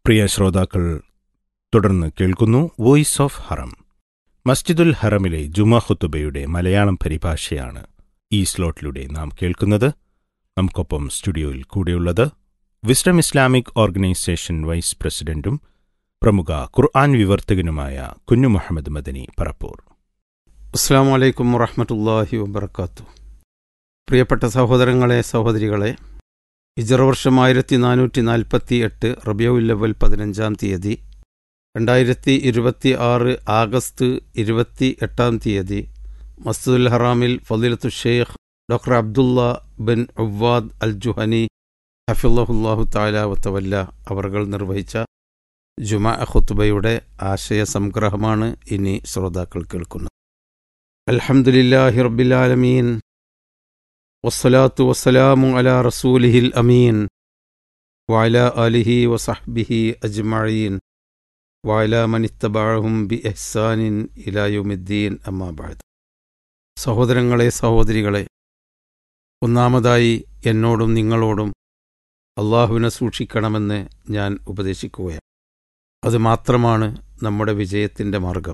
പ്രിയ ശ്രോതാക്കൾ തുടർന്ന് കേൾക്കുന്നു വോയിസ് ഓഫ് ഹറം മസ്ജിദുൽ ഹറമിലെ ജുമാ ഖുത്തുബയുടെ മലയാളം പരിഭാഷയാണ് ഈ സ്ലോട്ടിലൂടെ നാം കേൾക്കുന്നത് നമുക്കൊപ്പം സ്റ്റുഡിയോയിൽ കൂടെയുള്ളത് വിസ്ഡം ഇസ്ലാമിക് ഓർഗനൈസേഷൻ വൈസ് പ്രസിഡന്റും പ്രമുഖ ഖുർആൻ വിവർത്തകനുമായ കുഞ്ഞു മുഹമ്മദ് മദനി പറപ്പൂർ അസ്സാം വലൈക്കും വറഹമത്തല്ലാഹി വബർക്കാത്തു പ്രിയപ്പെട്ട സഹോദരങ്ങളെ സഹോദരികളെ ഹിജറ വർഷം ആയിരത്തി നാനൂറ്റി നാൽപ്പത്തി എട്ട് റബിയുല്ലവൽ പതിനഞ്ചാം തീയതി രണ്ടായിരത്തി ഇരുപത്തി ആറ് ആഗസ്റ്റ് ഇരുപത്തി എട്ടാം തീയതി മസ്ജിദുൽ ഹറാമിൽ ഫദിലത്തു Sheikh doctor Abdullah bin Awwad al Juhani ഹഫിള്ളാഹുല്ലാഹു താല വത്തവല്ല അവർകൾ നിർവഹിച്ച ജുമാ ഖുത്തുബയുടെ ആശയ സംഗ്രഹമാണ് ഇനി ശ്രോതാക്കൾ കേൾക്കുന്നത് അൽഹംദുലില്ലാഹി റബ്ബിൽ ആലമീൻ വസ്സലാത്തു വസ്സലാമു അലാ റസൂലിഹിൽ അമീൻ വഅലാ ആലിഹി വസഹ്ബിഹി അജ്മഈൻ വഅലാ മൻ ഇത്തബഅഹും ബി ഇഹ്സാനിൻ ഇലാ യൗമിദ്ദീൻ അമ്മാ ബഅദ് സഹോദരങ്ങളെ സഹോദരികളെ ഒന്നാമതായി എന്നോടും നിങ്ങളോടും അള്ളാഹുവിനെ സൂക്ഷിക്കണമെന്ന് ഞാൻ ഉപദേശിക്കുകയാണ് അത് മാത്രമാണ് നമ്മുടെ വിജയത്തിൻ്റെ മാർഗം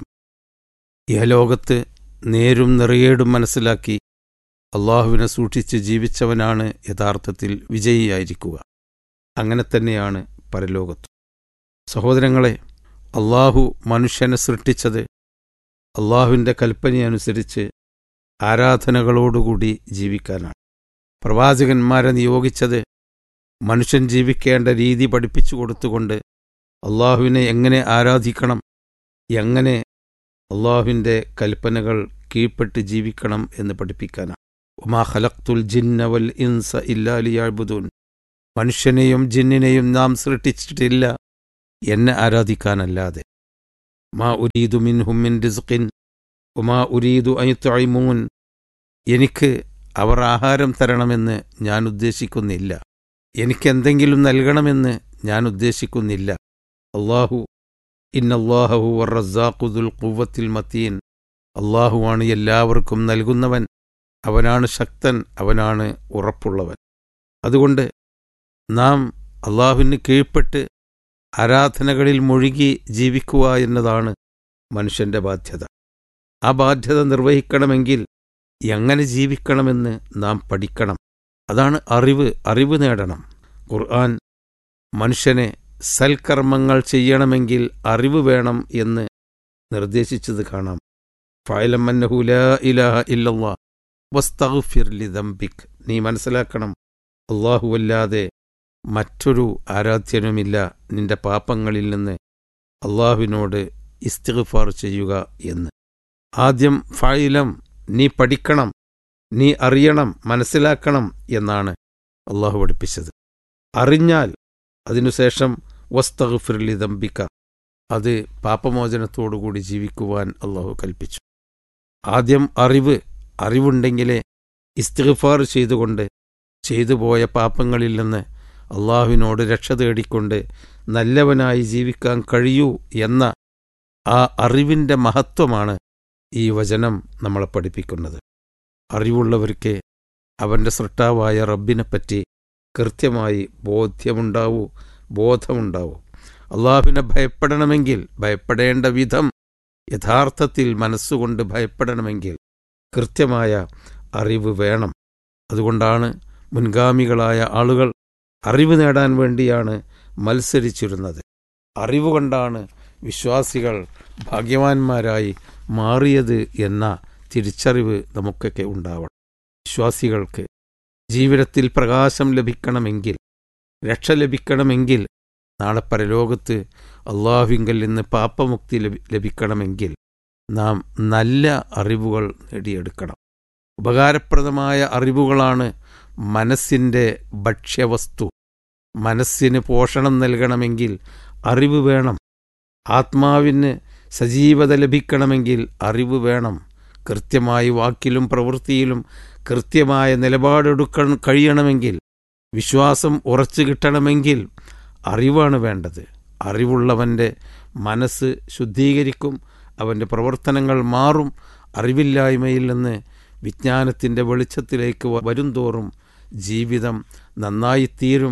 ഇഹലോകത്ത് നേരും നിറയേടും മനസ്സിലാക്കി അള്ളാഹുവിനെ സൂക്ഷിച്ച് ജീവിച്ചവനാണ് യഥാർത്ഥത്തിൽ വിജയിയായിരിക്കുക അങ്ങനെ തന്നെയാണ് പരലോകത്തും സഹോദരങ്ങളെ അള്ളാഹു മനുഷ്യനെ സൃഷ്ടിച്ചത് അള്ളാഹുവിൻ്റെ കൽപ്പനയനുസരിച്ച് ആരാധനകളോടുകൂടി ജീവിക്കാനാണ് പ്രവാചകന്മാരെ നിയോഗിച്ചത് മനുഷ്യൻ ജീവിക്കേണ്ട രീതി പഠിപ്പിച്ചു കൊടുത്തുകൊണ്ട് അള്ളാഹുവിനെ എങ്ങനെ ആരാധിക്കണം എങ്ങനെ അള്ളാഹുവിൻ്റെ കൽപ്പനകൾ കീഴ്പ്പെട്ട് ജീവിക്കണം എന്ന് പഠിപ്പിക്കാനാണ് ഉമാ ഖലഖ്തുൽ ജിന്നവൽ ഇൻസ ഇല്ലാലിയാഴ്ബുദൂൻ മനുഷ്യനെയും ജിന്നിനെയും നാം സൃഷ്ടിച്ചിട്ടില്ല എന്നെ ആരാധിക്കാനല്ലാതെ മാ ഉരീദു മിൻഹും മിൻ റിസ്ഖിൻ ഉമാ ഉരീദു അയുത്തൈമൂൻ എനിക്ക് അവർ ആഹാരം തരണമെന്ന് ഞാൻ ഉദ്ദേശിക്കുന്നില്ല എനിക്കെന്തെങ്കിലും നൽകണമെന്ന് ഞാൻ ഉദ്ദേശിക്കുന്നില്ല അള്ളാഹു ഇന്നല്ലാഹു റസാഖുദുൽ കുവത്തിൽ മത്തീൻ അള്ളാഹുവാണ് എല്ലാവർക്കും നൽകുന്നവൻ അവനാണ് ശക്തൻ അവനാണ് ഉറപ്പുള്ളവൻ അതുകൊണ്ട് നാം അള്ളാഹുവിന് കീഴ്പ്പെട്ട് ആരാധനകളിൽ മുഴുകി ജീവിക്കുക എന്നതാണ് മനുഷ്യന്റെ ബാധ്യത ആ ബാധ്യത നിർവഹിക്കണമെങ്കിൽ എങ്ങനെ ജീവിക്കണമെന്ന് നാം പഠിക്കണം അതാണ് അറിവ് അറിവ് നേടണം ഖുർആൻ മനുഷ്യനെ സൽക്കർമ്മങ്ങൾ ചെയ്യണമെങ്കിൽ അറിവ് വേണം എന്ന് നിർദ്ദേശിച്ചത് കാണാം ഫയലമ്മന്നഹു ലാ ഇലാഹ ഇല്ലല്ലാ വസ്തഗ്ഫിർ ലിദംബിക് നീ മനസ്സിലാക്കണം അല്ലാഹുവല്ലാതെ മറ്റൊരു ആരാധ്യനുമില്ല നിന്റെ പാപങ്ങളിൽ നിന്ന് അള്ളാഹുവിനോട് ഇസ്തിഗ്ഫാർ ചെയ്യുക എന്ന് ആദ്യം ഫൈലം നീ പഠിക്കണം നീ അറിയണം മനസ്സിലാക്കണം എന്നാണ് അള്ളാഹു പഠിപ്പിച്ചത് അറിഞ്ഞാൽ അതിനുശേഷം വസ്തഗ്ഫിർലി ദമ്പിക്ക അത് പാപമോചനത്തോടുകൂടി ജീവിക്കുവാൻ അള്ളാഹു കൽപ്പിച്ചു ആദ്യം അറിവ് അറിവുണ്ടെങ്കിലേ ഇസ്തിഗ്ഫാർ ചെയ്തുകൊണ്ട് ചെയ്തുപോയ പാപങ്ങളിൽ നിന്ന് അള്ളാഹുവിനോട് രക്ഷ തേടിക്കൊണ്ട് നല്ലവനായി ജീവിക്കാൻ കഴിയൂ എന്ന ആ അറിവിൻ്റെ മഹത്വമാണ് ഈ വചനം നമ്മളെ പഠിപ്പിക്കുന്നത് അറിവുള്ളവർക്ക് അവൻ്റെ സൃഷ്ടാവായ റബ്ബിനെപ്പറ്റി കൃത്യമായി ബോധ്യമുണ്ടാവൂ ബോധമുണ്ടാവൂ അള്ളാഹുവിനെ ഭയപ്പെടണമെങ്കിൽ ഭയപ്പെടേണ്ട വിധം യഥാർത്ഥത്തിൽ മനസ്സുകൊണ്ട് ഭയപ്പെടണമെങ്കിൽ കൃത്യമായ അറിവ് വേണം അതുകൊണ്ടാണ് മുൻഗാമികളായ ആളുകൾ അറിവ് നേടാൻ വേണ്ടിയാണ് മത്സരിച്ചിരുന്നത് അറിവുകൊണ്ടാണ് വിശ്വാസികൾ ഭാഗ്യവാന്മാരായി മാറിയത് എന്ന തിരിച്ചറിവ് നമുക്കൊക്കെ ഉണ്ടാവണം വിശ്വാസികൾക്ക് ജീവിതത്തിൽ പ്രകാശം ലഭിക്കണമെങ്കിൽ രക്ഷ ലഭിക്കണമെങ്കിൽ നാളെ പരലോകത്ത് അള്ളാഹുവിങ്കൽ നിന്ന് പാപമുക്തി ലഭിക്കണമെങ്കിൽ നാം നല്ല അറിവുകൾ നേടിയെടുക്കണം ഉപകാരപ്രദമായ അറിവുകളാണ് മനസ്സിൻ്റെ ഭക്ഷ്യവസ്തു മനസ്സിന് പോഷണം നൽകണമെങ്കിൽ അറിവ് വേണം ആത്മാവിന് സജീവത ലഭിക്കണമെങ്കിൽ അറിവ് വേണം കൃത്യമായി വാക്കിലും പ്രവൃത്തിയിലും കൃത്യമായ നിലപാടെടുക്കാൻ കഴിയണമെങ്കിൽ വിശ്വാസം ഉറച്ചു കിട്ടണമെങ്കിൽ അറിവാണ് വേണ്ടത് അറിവുള്ളവൻ്റെ മനസ്സ് ശുദ്ധീകരിക്കും അവൻ്റെ പ്രവർത്തനങ്ങൾ മാറും അറിവില്ലായ്മയിൽ നിന്ന് വിജ്ഞാനത്തിൻ്റെ വെളിച്ചത്തിലേക്ക് വരുംതോറും ജീവിതം നന്നായിത്തീരും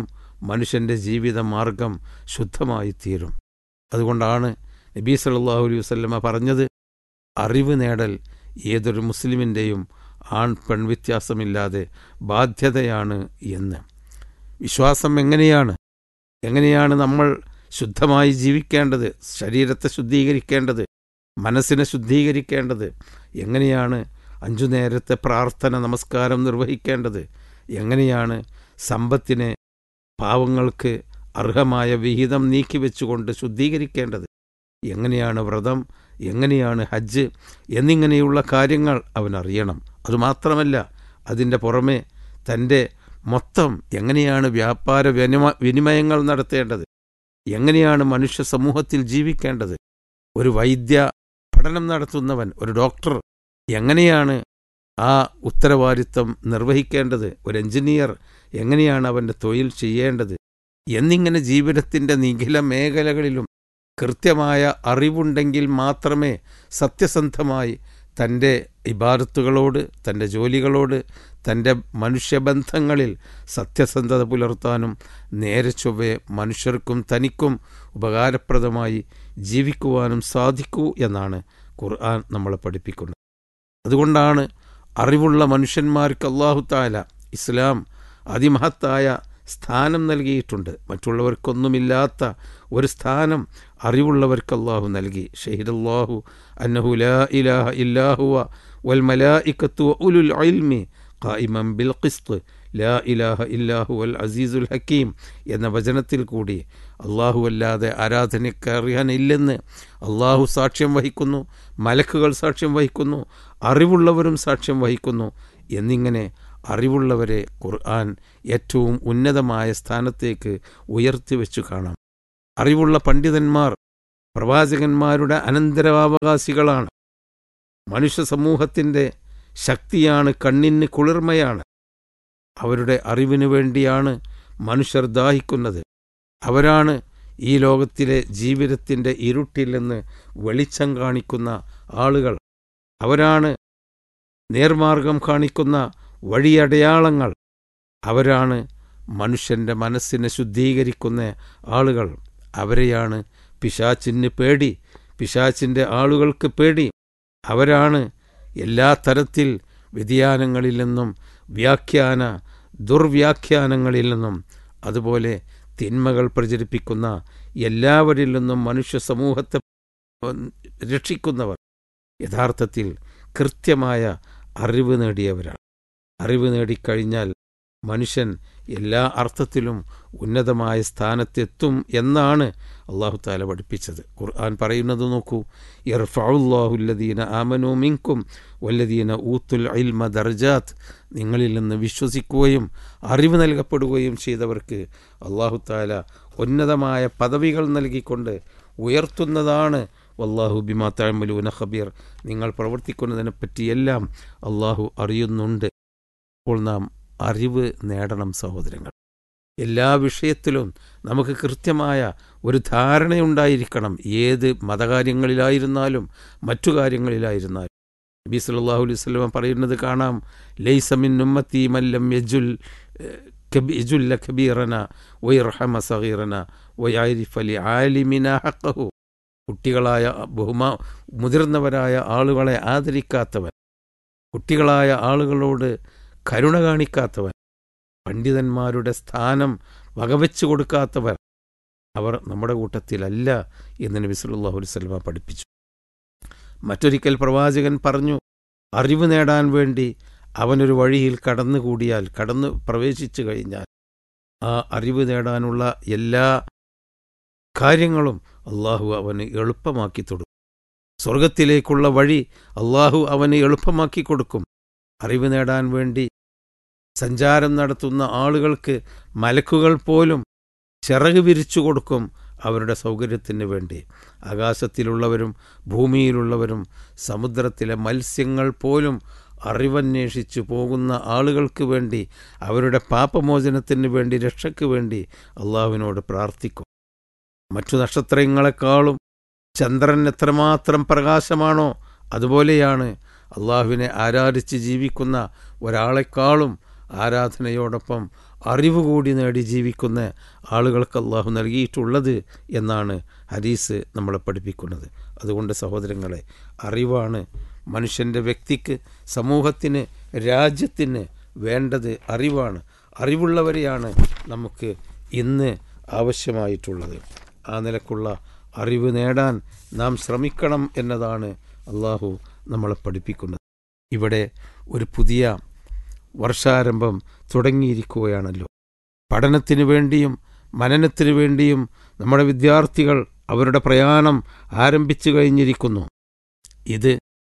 മനുഷ്യൻ്റെ ജീവിത മാർഗം ശുദ്ധമായി തീരും അതുകൊണ്ടാണ് നബീ സല്ലല്ലാഹു അലൈഹി വസല്ലമ പറഞ്ഞത് അറിവ് നേടൽ ഏതൊരു മുസ്ലിമിൻ്റെയും ആൺ പെൺ വ്യത്യാസമില്ലാതെ ബാധ്യതയാണ് എന്ന് വിശ്വാസം എങ്ങനെയാണ് എങ്ങനെയാണ് നമ്മൾ ശുദ്ധമായി ജീവിക്കേണ്ടത് ശരീരത്തെ ശുദ്ധീകരിക്കേണ്ടത് മനസ്സിനെ ശുദ്ധീകരിക്കേണ്ടത് എങ്ങനെയാണ് അഞ്ചു നേരത്തെ പ്രാർത്ഥന നമസ്കാരം നിർവഹിക്കേണ്ടത് എങ്ങനെയാണ് സമ്പത്തിനെ പാവങ്ങൾക്ക് അർഹമായ വിഹിതം നീക്കിവെച്ചുകൊണ്ട് ശുദ്ധീകരിക്കേണ്ടത് എങ്ങനെയാണ് വ്രതം എങ്ങനെയാണ് ഹജ്ജ് എന്നിങ്ങനെയുള്ള കാര്യങ്ങൾ അവൻ അറിയണം അതുമാത്രമല്ല അതിൻ്റെ പുറമെ തൻ്റെ മൊത്തം എങ്ങനെയാണ് വ്യാപാര വിനിമ വിനിമയങ്ങൾ നടത്തേണ്ടത് എങ്ങനെയാണ് മനുഷ്യ സമൂഹത്തിൽ ജീവിക്കേണ്ടത് ഒരു വൈദ്യ പഠനം നടത്തുന്നവൻ ഒരു ഡോക്ടർ എങ്ങനെയാണ് ആ ഉത്തരവാദിത്വം നിർവഹിക്കേണ്ടത് ഒരു എഞ്ചിനീയർ എങ്ങനെയാണ് അവൻ്റെ തൊഴിൽ ചെയ്യേണ്ടത് എന്നിങ്ങനെ ജീവിതത്തിൻ്റെ നിഖില മേഖലകളിലും കൃത്യമായ അറിവുണ്ടെങ്കിൽ മാത്രമേ സത്യസന്ധമായി തൻ്റെ ഇബാദത്തുകളോട് തൻ്റെ ജോലികളോട് തൻ്റെ മനുഷ്യബന്ധങ്ങളിൽ സത്യസന്ധത പുലർത്താനും നേരെ ചൊവ്വെ മനുഷ്യർക്കും തനിക്കും ഉപകാരപ്രദമായി ജീവിക്കുവാനും സാധിക്കൂ എന്നാണ് ഖുർആൻ നമ്മളെ പഠിപ്പിക്കുന്നത് അതുകൊണ്ടാണ് അറിവുള്ള മനുഷ്യന്മാർക്ക് അള്ളാഹു താല ഇസ്ലാം അതിമഹത്തായ സ്ഥാനം നൽകിയിട്ടുണ്ട് മറ്റുള്ളവർക്കൊന്നുമില്ലാത്ത ഒരു സ്ഥാനം അറിവുള്ളവർക്ക് അള്ളാഹു നൽകി ഷഹീദല്ലാഹു അന്നഹു ലാ ഇലാഹ ഇല്ലാഹുവ വൽ മലായിക്കത്തു ഉലുൽ ഇൽമി ഖായിമം ബിൽ ഖിസ്ത് ലാ ഇലാഹ ഇല്ലാഹു വൽ അസീസുൽ ഹക്കീം എന്ന വചനത്തിൽ കൂടി അള്ളാഹു അല്ലാതെ ആരാധനയ്ക്ക് അറിയാനില്ലെന്ന് അള്ളാഹു സാക്ഷ്യം വഹിക്കുന്നു മലക്കുകൾ സാക്ഷ്യം വഹിക്കുന്നു അറിവുള്ളവരും സാക്ഷ്യം വഹിക്കുന്നു എന്നിങ്ങനെ അറിവുള്ളവരെ ഖുർആൻ ഏറ്റവും ഉന്നതമായ സ്ഥാനത്തേക്ക് ഉയർത്തിവെച്ചു കാണാം അറിവുള്ള പണ്ഡിതന്മാർ പ്രവാചകന്മാരുടെ അനന്തരാവകാശികളാണ് മനുഷ്യ സമൂഹത്തിൻ്റെ ശക്തിയാണ് കണ്ണിന് കുളിർമയാണ് അവരുടെ അറിവിനു വേണ്ടിയാണ് മനുഷ്യർ ദാഹിക്കുന്നത് അവരാണ് ഈ ലോകത്തിലെ ജീവിതത്തിൻ്റെ ഇരുട്ടിൽ നിന്ന് വെളിച്ചം കാണിക്കുന്ന ആളുകൾ അവരാണ് നേർമാർഗം കാണിക്കുന്ന വഴിയടയാളങ്ങൾ അവരാണ് മനുഷ്യൻ്റെ മനസ്സിനെ ശുദ്ധീകരിക്കുന്ന ആളുകൾ അവരെയാണ് പിശാച്ചിന് പേടി പിശാച്ചിൻ്റെ ആളുകൾക്ക് പേടി അവരാണ് എല്ലാ തരത്തിൽ വ്യതിയാനങ്ങളിൽ നിന്നും വ്യാഖ്യാന ദുർവ്യാഖ്യാനങ്ങളിൽ നിന്നും അതുപോലെ തിന്മകൾ പ്രചരിപ്പിക്കുന്ന എല്ലാവരിൽ നിന്നും മനുഷ്യ സമൂഹത്തെ രക്ഷിക്കുന്നവർ യഥാർത്ഥത്തിൽ കൃത്യമായ അറിവ് നേടിയവരാണ് അറിവ് നേടിക്കഴിഞ്ഞാൽ മനുഷ്യൻ എല്ലാ അർത്ഥത്തിലും ഉന്നതമായ സ്ഥാനത്തെത്തും എന്നാണ് അള്ളാഹു താല പഠിപ്പിച്ചത് ഖുർആൻ പറയുന്നത് നോക്കൂ ഇർഫാവുല്ലാഹുല്ലദീന ആമനു മിങ്കും വല്ലദീന ഊത്തുൽ ഇൽമ ദർജാത്ത് നിങ്ങളിൽ നിന്ന് വിശ്വസിക്കുകയും അറിവ് നൽകപ്പെടുകയും ചെയ്തവർക്ക് അള്ളാഹു താല ഉന്നതമായ പദവികൾ നൽകിക്കൊണ്ട് ഉയർത്തുന്നതാണ് വല്ലാഹു ബിമാ താഴ്മലൂന ഖബീർ നിങ്ങൾ പ്രവർത്തിക്കുന്നതിനെപ്പറ്റിയെല്ലാം അള്ളാഹു അറിയുന്നുണ്ട് അപ്പോൾ നാം അറിവ് നേടണം സഹോദരങ്ങൾ എല്ലാ വിഷയത്തിലും നമുക്ക് കൃത്യമായ ഒരു ധാരണയുണ്ടായിരിക്കണം ഏത് മതകാര്യങ്ങളിലായിരുന്നാലും മറ്റു കാര്യങ്ങളിലായിരുന്നാലും നബി സല്ലല്ലാഹു അലൈഹി വസല്ലം പറയുന്നത് കാണാം ലൈസമിൻ ഉമ്മത്തി മല്ലം യജുൽ യജുല്ല കബീറന വൈറഹമ സഗീറന വയാരിഫ് അലി ആലിമിന ഹഖഹു കുട്ടികളായ ബഹുമാ മുതിർന്നവരായ ആളുകളെ ആദരിക്കാത്തവൻ കുട്ടികളായ ആളുകളോട് കരുണ കാണിക്കാത്തവൻ പണ്ഡിതന്മാരുടെ സ്ഥാനം വകവെച്ചു കൊടുക്കാത്തവർ അവർ നമ്മുടെ കൂട്ടത്തിലല്ല എന്ന് നബി സല്ലല്ലാഹു അലൈഹി വസല്ലം പഠിപ്പിച്ചു മറ്റൊരിക്കൽ പ്രവാചകൻ പറഞ്ഞു അറിവ് നേടാൻ വേണ്ടി അവനൊരു വഴിയിൽ കടന്നുകൂടിയാൽ കടന്നു പ്രവേശിച്ചു കഴിഞ്ഞാൽ ആ അറിവ് നേടാനുള്ള എല്ലാ കാര്യങ്ങളും അള്ളാഹു അവന് എളുപ്പമാക്കി തൊടുക്കും സ്വർഗത്തിലേക്കുള്ള വഴി അള്ളാഹു അവന് എളുപ്പമാക്കി കൊടുക്കും അറിവ് നേടാൻ വേണ്ടി സഞ്ചാരം നടത്തുന്ന ആളുകൾക്ക് മലക്കുകൾ പോലും ചിറക് വിരിച്ചു കൊടുക്കും അവരുടെ സൗകര്യത്തിന് വേണ്ടി ആകാശത്തിലുള്ളവരും ഭൂമിയിലുള്ളവരും സമുദ്രത്തിലെ മത്സ്യങ്ങൾ പോലും അറിവന്വേഷിച്ചു പോകുന്ന ആളുകൾക്ക് വേണ്ടി അവരുടെ പാപമോചനത്തിന് വേണ്ടി രക്ഷയ്ക്ക് വേണ്ടി അള്ളാഹുവിനോട് പ്രാർത്ഥിക്കും മറ്റു നക്ഷത്രങ്ങളെക്കാളും ചന്ദ്രൻ എത്രമാത്രം പ്രകാശമാണോ അതുപോലെയാണ് അള്ളാഹുവിനെ ആരാധിച്ച് ജീവിക്കുന്ന ഒരാളെക്കാളും ആരാധനയോടൊപ്പം അറിവ് കൂടി നേടി ജീവിക്കുന്ന ആളുകൾക്ക് അള്ളാഹു നൽകിയിട്ടുള്ളത് എന്നാണ് ഹദീസ് നമ്മളെ പഠിപ്പിക്കുന്നത് അതുകൊണ്ട് സഹോദരങ്ങളെ അറിവാണ് മനുഷ്യൻ്റെ വ്യക്തിക്ക് സമൂഹത്തിന് രാജ്യത്തിന് വേണ്ടത് അറിവാണ് അറിവുള്ളവരെയാണ് നമുക്ക് ഇന്ന് ആവശ്യമായിട്ടുള്ളത് ആ നിലക്കുള്ള അറിവ് നേടാൻ നാം ശ്രമിക്കണം എന്നതാണ് അള്ളാഹു നമ്മളെ പഠിപ്പിക്കുന്നത് ഇവിടെ ഒരു പുതിയ വർഷാരംഭം തുടങ്ങിയിരിക്കുകയാണല്ലോ പഠനത്തിന് വേണ്ടിയും മനനത്തിന് വേണ്ടിയും നമ്മുടെ വിദ്യാർത്ഥികൾ അവരുടെ പ്രയാണം ആരംഭിച്ചു കഴിഞ്ഞിരിക്കുന്നു ഇത്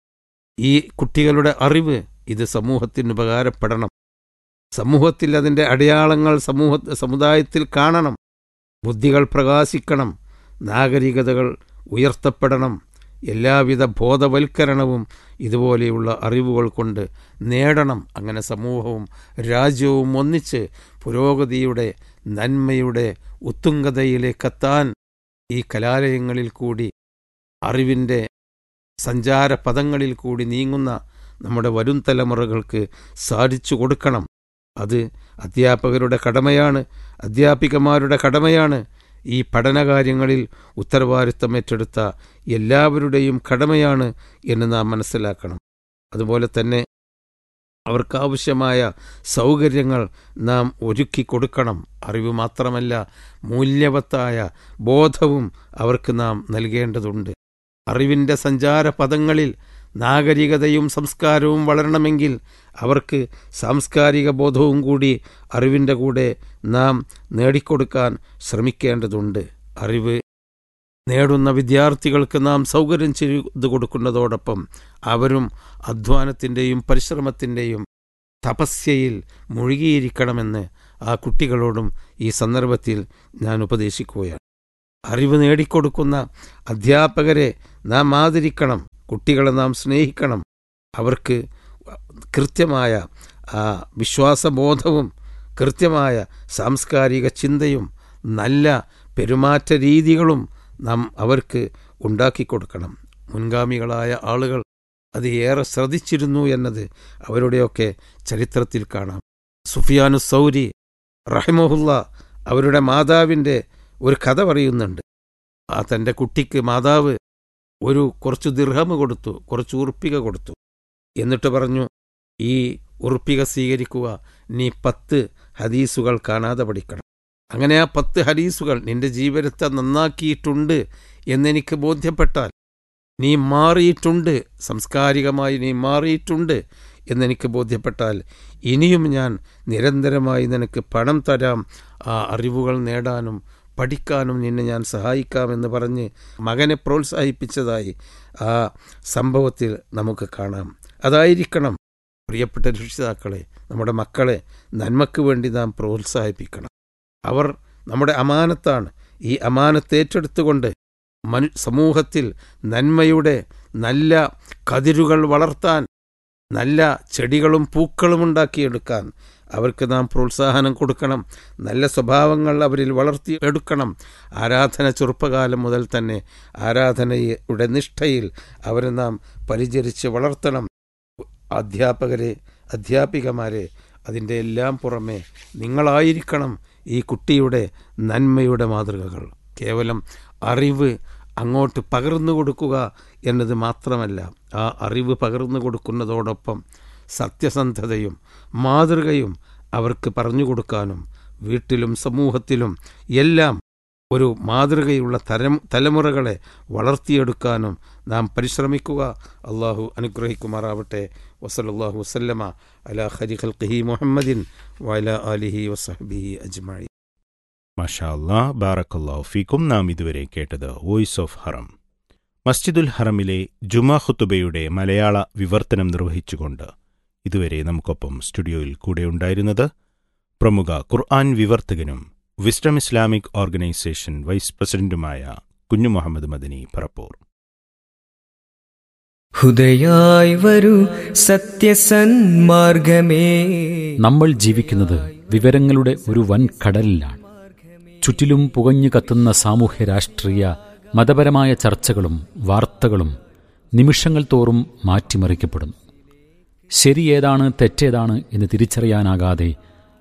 ഈ കുട്ടികളുടെ അറിവ് ഇത് സമൂഹത്തിന് ഉപകാരപ്പെടണം സമൂഹത്തിൽ അതിൻ്റെ അടയാളങ്ങൾ സമൂഹ സമുദായത്തിൽ കാണണം ബുദ്ധികൾ പ്രകാശിക്കണം നാഗരികതകൾ ഉയർത്തപ്പെടണം എല്ലാവിധ ബോധവൽക്കരണവും ഇതുപോലെയുള്ള അറിവുകൾ കൊണ്ട് നേടണം അങ്ങനെ സമൂഹവും രാജ്യവും ഒന്നിച്ച് പുരോഗതിയുടെ നന്മയുടെ ഉത്തുംഗതയിലേക്കെത്താൻ ഈ കലാലയങ്ങളിൽ കൂടി അറിവിൻ്റെ സഞ്ചാരപഥങ്ങളിൽ കൂടി നീങ്ങുന്ന നമ്മുടെ വരും തലമുറകൾക്ക് സാധിച്ചു കൊടുക്കണം അത് അധ്യാപകരുടെ കടമയാണ് അധ്യാപികമാരുടെ കടമയാണ് ഈ പഠനകാര്യങ്ങളിൽ ഉത്തരവാദിത്തം ഏറ്റെടുത്ത എല്ലാവരുടെയും കടമയാണ് എന്ന് നാം മനസ്സിലാക്കണം അതുപോലെ തന്നെ അവർക്കാവശ്യമായ സൗകര്യങ്ങൾ നാം ഒരുക്കി കൊടുക്കണം അറിവ് മാത്രമല്ല മൂല്യവത്തായ ബോധവും അവർക്ക് നാം നൽകേണ്ടതുണ്ട് അറിവിൻ്റെ സഞ്ചാര പദങ്ങളിൽ നാഗരികതയും സംസ്കാരവും വളരണമെങ്കിൽ അവർക്ക് സാംസ്കാരിക ബോധവും കൂടി അറിവിൻ്റെ കൂടെ നാം നേടിക്കൊടുക്കാൻ ശ്രമിക്കേണ്ടതുണ്ട് അറിവ് നേടുന്ന വിദ്യാർത്ഥികൾക്ക് നാം സൗകര്യം ചെയ്തു കൊടുക്കുന്നതോടൊപ്പം അവരും അധ്വാനത്തിൻ്റെയും പരിശ്രമത്തിൻ്റെയും തപസ്യയിൽ മുഴുകിയിരിക്കണമെന്ന് ആ കുട്ടികളോടും ഈ സന്ദർഭത്തിൽ ഞാൻ ഉപദേശിക്കുകയാണ് അറിവ് നേടിക്കൊടുക്കുന്ന അധ്യാപകരെ നാം ആദരിക്കണം കുട്ടികളെ നാം സ്നേഹിക്കണം അവർക്ക് കൃത്യമായ ആ വിശ്വാസബോധവും കൃത്യമായ സാംസ്കാരിക ചിന്തയും നല്ല പെരുമാറ്റ രീതികളും നാം അവർക്ക് ഉണ്ടാക്കിക്കൊടുക്കണം മുൻഗാമികളായ ആളുകൾ അത് ഏറെ ശ്രദ്ധിച്ചിരുന്നു എന്നത് അവരുടെയൊക്കെ ചരിത്രത്തിൽ കാണാം സുഫിയാനു സൗരി റഹിമഹുല്ല അവരുടെ മാതാവിൻ്റെ ഒരു കഥ പറയുന്നുണ്ട് ആ തൻ്റെ കുട്ടിക്ക് മാതാവ് ഒരു കുറച്ച് ദിർഹമ് കൊടുത്തു കുറച്ച് ഉറുപ്പിക കൊടുത്തു എന്നിട്ട് പറഞ്ഞു ഈ ഉറുപ്പിക സ്വീകരിക്കുക നീ പത്ത് ഹദീസുകൾ കാണാതെ പഠിക്കണം അങ്ങനെ ആ പത്ത് ഹദീസുകൾ നിന്റെ ജീവിതത്തെ നന്നാക്കിയിട്ടുണ്ട് എന്നെനിക്ക് ബോധ്യപ്പെട്ടാൽ നീ മാറിയിട്ടുണ്ട് സാംസ്കാരികമായി നീ മാറിയിട്ടുണ്ട് എന്നെനിക്ക് ബോധ്യപ്പെട്ടാൽ ഇനിയും ഞാൻ നിരന്തരമായി നിനക്ക് പണം തരാം ആ അറിവുകൾ നേടാനും പഠിക്കാനും നിന്നെ ഞാൻ സഹായിക്കാമെന്ന് പറഞ്ഞ് മകനെ പ്രോത്സാഹിപ്പിച്ചതായി ആ സംഭവത്തിൽ നമുക്ക് കാണാം അതായിരിക്കണം പ്രിയപ്പെട്ട രക്ഷിതാക്കളെ നമ്മുടെ മക്കളെ നന്മയ്ക്ക് വേണ്ടി നാം പ്രോത്സാഹിപ്പിക്കണം അവർ നമ്മുടെ അമാനത്താണ് ഈ അമാനത്ത് ഏറ്റെടുത്തുകൊണ്ട് മനു സമൂഹത്തിൽ നന്മയുടെ നല്ല കതിരുകൾ വളർത്താൻ നല്ല ചെടികളും പൂക്കളും ഉണ്ടാക്കിയെടുക്കാൻ അവർക്ക് നാം പ്രോത്സാഹനം കൊടുക്കണം നല്ല സ്വഭാവങ്ങൾ അവരിൽ വളർത്തി എടുക്കണം ആരാധന ചെറുപ്പകാലം മുതൽ തന്നെ ആരാധനയുടെ നിഷ്ഠയിൽ അവരെ നാം പരിചരിച്ച് വളർത്തണം അധ്യാപകരെ അധ്യാപികമാരെ അതിൻ്റെ എല്ലാം പുറമെ നിങ്ങളായിരിക്കണം ഈ കുട്ടിയുടെ നന്മയുടെ മാതൃകകൾ കേവലം അറിവ് അങ്ങോട്ട് പകർന്നു കൊടുക്കുക എന്നത് മാത്രമല്ല ആ അറിവ് പകർന്നു കൊടുക്കുന്നതോടൊപ്പം സത്യസന്ധതയും മാതൃകയും അവർക്ക് പറഞ്ഞു കൊടുക്കാനും വീട്ടിലും സമൂഹത്തിലും എല്ലാം ഒരു മാതൃകയുള്ള തരം തലമുറകളെ വളർത്തിയെടുക്കാനും നാം പരിശ്രമിക്കുക അള്ളാഹു അനുഗ്രഹിക്കുമാറാവട്ടെ വസലല്ലാഹു വസ്ല്ലമ അല ഹരി ഖൽഖിഹി മുഹമ്മദിൻ വല അലിഹി വസഹബിഹി അജ്മായി മാഷാ അല്ലാ ബാറക്കല്ലാഹു ഫീക്കും നാം ഇതുവരെ കേട്ടത് വോയിസ് ഓഫ് ഹറം മസ്ജിദുൽ ഹറമിലെ ജുമാ ഖുത്തുബയുടെ മലയാള വിവർത്തനം നിർവഹിച്ചുകൊണ്ട് ഇതുവരെ നമുക്കൊപ്പം സ്റ്റുഡിയോയിൽ കൂടെയുണ്ടായിരുന്നത് പ്രമുഖ ഖുർആൻ വിവർത്തകനും വിസ്ഡം ഇസ്ലാമിക് ഓർഗനൈസേഷൻ വൈസ് പ്രസിഡന്റുമായ കുഞ്ഞു മുഹമ്മദ് മദനി പറപ്പൂർ ഹുദയായി വരൂ സത്യസന്മാർഗമേ നമ്മൾ ജീവിക്കുന്നത് വിവരങ്ങളുടെ ഒരു വൻ കടലിലാണ് ചുറ്റിലും പുകഞ്ഞു കത്തുന്ന സാമൂഹ്യ രാഷ്ട്രീയ മതപരമായ ചർച്ചകളും വാർത്തകളും നിമിഷങ്ങൾ തോറും മാറ്റിമറിക്കപ്പെടുന്നു ശരി ഏതാണ് തെറ്റേതാണ് എന്ന് തിരിച്ചറിയാനാകാതെ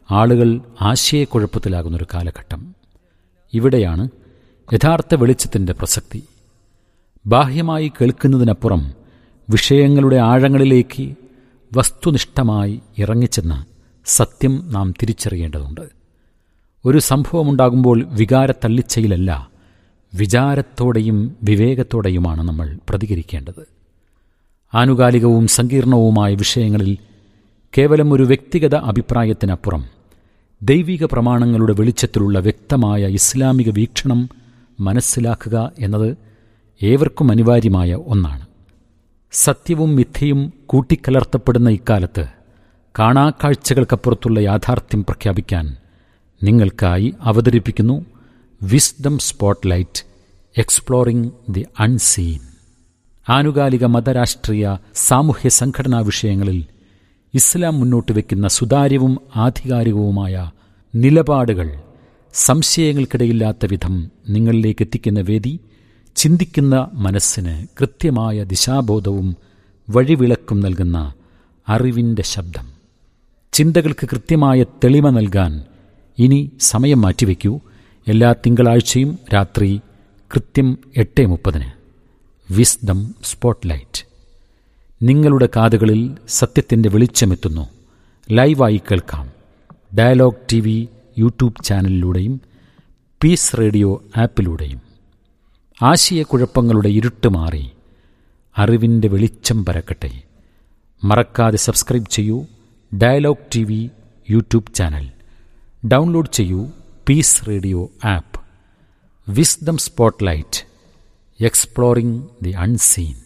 ആളുകൾ ആശയക്കുഴപ്പത്തിലാകുന്നൊരു കാലഘട്ടം ഇവിടെയാണ് യഥാർത്ഥ വെളിച്ചത്തിൻ്റെ പ്രസക്തി ബാഹ്യമായി കേൾക്കുന്നതിനപ്പുറം വിഷയങ്ങളുടെ ആഴങ്ങളിലേക്ക് വസ്തുനിഷ്ഠമായി ഇറങ്ങിച്ചെന്ന് സത്യം നാം തിരിച്ചറിയേണ്ടതുണ്ട് ഒരു സംഭവമുണ്ടാകുമ്പോൾ വികാരത്തള്ളിച്ചയിലല്ല വിചാരത്തോടെയും വിവേകത്തോടെയുമാണ് നമ്മൾ പ്രതികരിക്കേണ്ടത് ആനുകാലികവും സങ്കീർണവുമായ വിഷയങ്ങളിൽ കേവലം ഒരു വ്യക്തിഗത അഭിപ്രായത്തിനപ്പുറം ദൈവിക പ്രമാണങ്ങളുടെ വെളിച്ചത്തിലുള്ള വ്യക്തമായ ഇസ്ലാമിക വീക്ഷണം മനസ്സിലാക്കുക എന്നത് ഏവർക്കും അനിവാര്യമായ ഒന്നാണ് സത്യവും മിഥ്യയും കൂട്ടിക്കലർത്തപ്പെടുന്ന ഇക്കാലത്ത് കാണാക്കാഴ്ചകൾക്കപ്പുറത്തുള്ള യാഥാർത്ഥ്യം പ്രഖ്യാപിക്കാൻ നിങ്ങൾക്കായി അവതരിപ്പിക്കുന്നു Wisdom spotlight exploring the unseen ആനുകാലിക മതരാഷ്ട്രീയ സാമൂഹ്യ സംഘടനാ വിഷയങ്ങളിൽ ഇസ്ലാം മുന്നോട്ട് വയ്ക്കുന്ന സുതാര്യവും ആധികാരികവുമായ നിലപാടുകൾ സംശയങ്ങൾക്കിടയില്ലാത്ത വിധം നിങ്ങളിലേക്ക് എത്തിക്കുന്ന വേദി ചിന്തിക്കുന്ന മനസ്സിന് കൃത്യമായ ദിശാബോധവും വഴിവിളക്കും നൽകുന്ന അറിവിൻ്റെ ശബ്ദം ചിന്തകൾക്ക് കൃത്യമായ തെളിമ നൽകാൻ ഇനി സമയം മാറ്റിവെക്കൂ എല്ലാ തിങ്കളാഴ്ചയും രാത്രി കൃത്യം എട്ട് മുപ്പതിന് വിസ്ഡം സ്പോട്ട്ലൈറ്റ് നിങ്ങളുടെ കാതുകളിൽ സത്യത്തിൻ്റെ വെളിച്ചമെത്തുന്നു ലൈവായി കേൾക്കാം ഡയലോഗ് ടി വി യൂട്യൂബ് ചാനലിലൂടെയും പീസ് റേഡിയോ ആപ്പിലൂടെയും ആശയക്കുഴപ്പങ്ങളുടെ ഇരുട്ട് മാറി അറിവിൻ്റെ വെളിച്ചം പരക്കട്ടെ മറക്കാതെ സബ്സ്ക്രൈബ് ചെയ്യൂ dialogue T V YouTube channel download ചെയ്യൂ peace radio app Wisdom spotlight exploring the unseen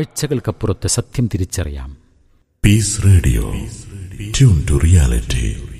കാഴ്ചകൾക്കപ്പുറത്ത് സത്യം തിരിച്ചറിയാം Peace Radio. Tune to reality.